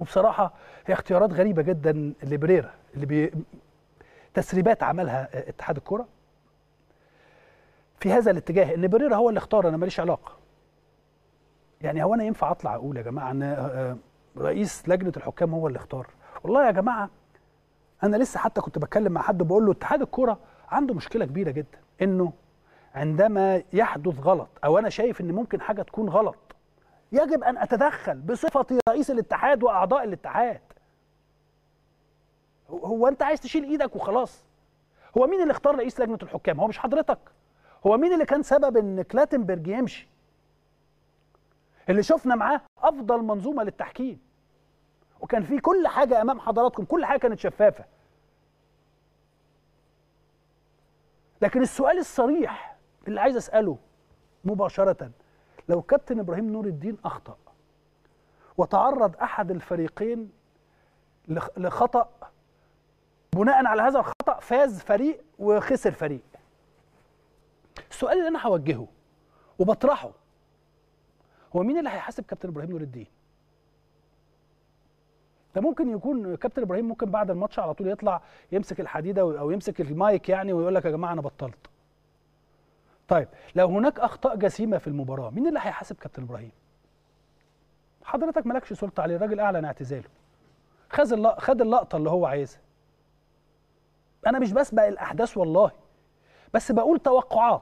وبصراحه هي اختيارات غريبه جدا لبريرا اللي بي تسريبات عملها اتحاد الكره في هذا الاتجاه ان بريرا هو اللي اختار انا ماليش علاقه يعني هو انا ينفع اطلع اقول يا جماعه ان رئيس لجنه الحكام هو اللي اختار والله يا جماعه انا لسه حتى كنت بتكلم مع حد بقول له اتحاد الكره عنده مشكله كبيره جدا انه عندما يحدث غلط او انا شايف ان ممكن حاجه تكون غلط يجب ان اتدخل بصفتي رئيس الاتحاد واعضاء الاتحاد هو انت عايز تشيل ايدك وخلاص هو مين اللي اختار رئيس لجنه الحكام هو مش حضرتك هو مين اللي كان سبب ان كلاتنبرج يمشي اللي شفنا معاه افضل منظومه للتحكيم وكان في كل حاجه امام حضراتكم كل حاجه كانت شفافه لكن السؤال الصريح اللي عايز اساله مباشره لو كابتن ابراهيم نور الدين اخطا وتعرض احد الفريقين لخطا بناء على هذا الخطا فاز فريق وخسر فريق السؤال اللي انا هوجهه وبطرحه هو مين اللي هيحاسب كابتن ابراهيم نور الدين ده ممكن يكون كابتن ابراهيم ممكن بعد الماتش على طول يطلع يمسك الحديده او يمسك المايك يعني ويقول لك يا جماعه انا بطلت طيب لو هناك اخطاء جسيمه في المباراه مين اللي هيحاسب كابتن ابراهيم حضرتك مالكش سلطه عليه الراجل اعلن اعتزاله خد خد اللقطه اللي هو عايزها انا مش بسبق الاحداث والله بس بقول توقعات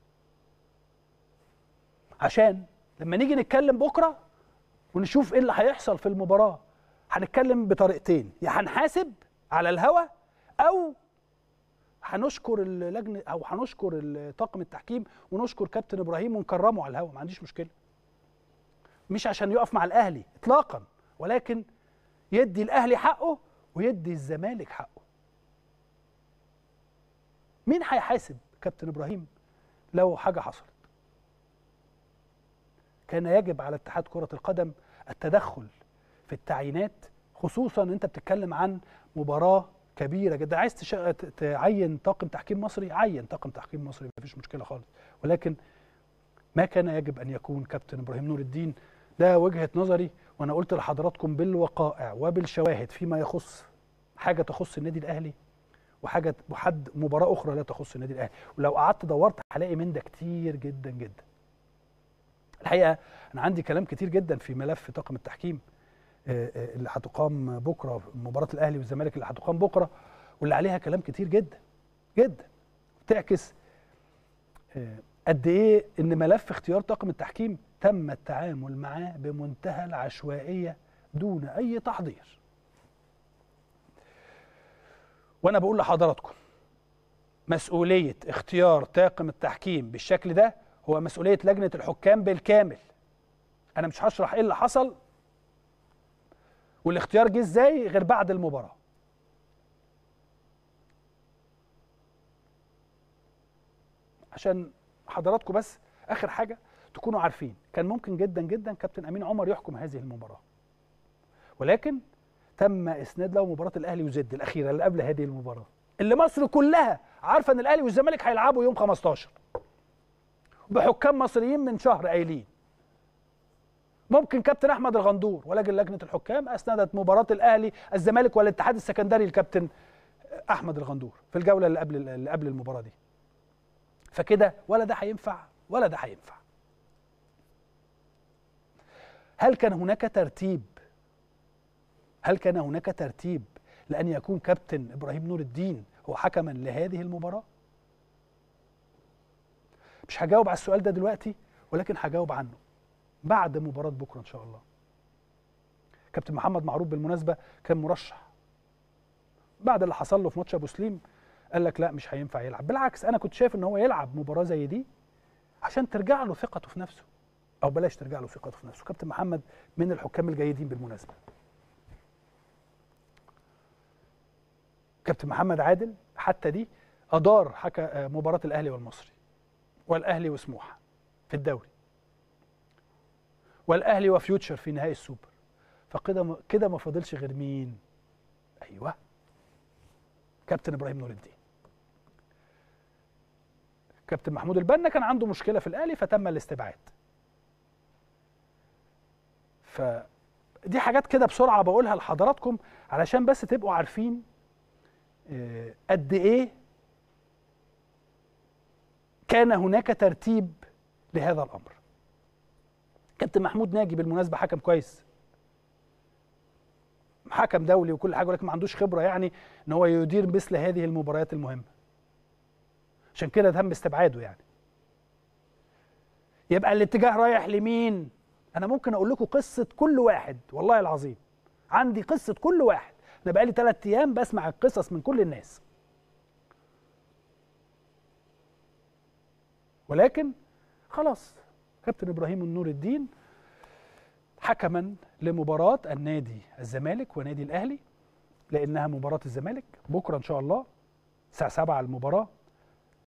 عشان لما نيجي نتكلم بكره ونشوف ايه اللي هيحصل في المباراه هنتكلم بطريقتين يا هنحاسب على الهوا او هنشكر اللجنه او هنشكر طاقم التحكيم ونشكر كابتن ابراهيم ونكرمه على الهوا ما عنديش مشكله مش عشان يقف مع الاهلي اطلاقا ولكن يدي الاهلي حقه ويدي الزمالك حقه مين هيحاسب كابتن ابراهيم لو حاجه حصلت كان يجب على اتحاد كره القدم التدخل في التعيينات خصوصا انت بتتكلم عن مباراه كبيره جدا عايز تش... تعين طاقم تحكيم مصري عين طاقم تحكيم مصري مفيش مشكله خالص ولكن ما كان يجب ان يكون كابتن ابراهيم نور الدين ده وجهه نظري وانا قلت لحضراتكم بالوقائع وبالشواهد فيما يخص حاجه تخص النادي الاهلي وحاجه وحد مباراه اخرى لا تخص النادي الاهلي ولو قعدت دورت هلاقي من ده كتير جدا جدا الحقيقه انا عندي كلام كتير جدا في ملف طاقم التحكيم اللي هتقام بكره مباراه الاهلي والزمالك اللي هتقام بكره واللي عليها كلام كتير جدا جدا بتعكس قد ايه ان ملف اختيار طاقم التحكيم تم التعامل معاه بمنتهى العشوائيه دون اي تحضير وانا بقول لحضراتكم مسؤوليه اختيار طاقم التحكيم بالشكل ده هو مسؤوليه لجنه الحكام بالكامل انا مش هشرح ايه اللي حصل والاختيار جه ازاي غير بعد المباراه عشان حضراتكم بس اخر حاجه تكونوا عارفين كان ممكن جدا جدا كابتن امين عمر يحكم هذه المباراه ولكن تم اسناد له مباراه الاهلي وزد الاخيره اللي قبل هذه المباراه اللي مصر كلها عارفه ان الاهلي والزمالك هيلعبوا يوم 15 بحكام مصريين من شهر قايلين ممكن كابتن احمد الغندور ولكن لجنه الحكام اسندت مباراه الاهلي الزمالك والاتحاد السكندري الكابتن احمد الغندور في الجوله اللي قبل اللي قبل المباراه دي فكده ولا ده هينفع ولا ده هينفع هل كان هناك ترتيب هل كان هناك ترتيب لان يكون كابتن ابراهيم نور الدين هو حكما لهذه المباراه مش هجاوب على السؤال ده دلوقتي ولكن هجاوب عنه بعد مباراه بكره ان شاء الله كابتن محمد معروف بالمناسبه كان مرشح بعد اللي حصل له في ماتش ابو سليم قال لك لا مش هينفع يلعب بالعكس انا كنت شايف ان هو يلعب مباراه زي دي عشان ترجع له ثقته في نفسه او بلاش ترجع له ثقته في نفسه كابتن محمد من الحكام الجيدين بالمناسبه كابتن محمد عادل حتى دي ادار حكى مباراه الاهلي والمصري والاهلي وسموحه في الدوري والاهلي وفيوتشر في نهائي السوبر فكده كده ما فاضلش غير مين ايوه كابتن ابراهيم نور الدين كابتن محمود البنا كان عنده مشكله في الاهلي فتم الاستبعاد دي حاجات كده بسرعه بقولها لحضراتكم علشان بس تبقوا عارفين آه، قد ايه كان هناك ترتيب لهذا الامر كابتن محمود ناجي بالمناسبه حكم كويس حكم دولي وكل حاجه ولكن ما عندوش خبره يعني ان هو يدير مثل هذه المباريات المهمه عشان كده تم استبعاده يعني يبقى الاتجاه رايح لمين انا ممكن اقول لكم قصه كل واحد والله العظيم عندي قصه كل واحد انا بقالي ثلاث ايام بسمع القصص من كل الناس ولكن خلاص كابتن ابراهيم النور الدين حكما لمباراه النادي الزمالك ونادي الاهلي لانها مباراه الزمالك بكره ان شاء الله الساعه 7 المباراه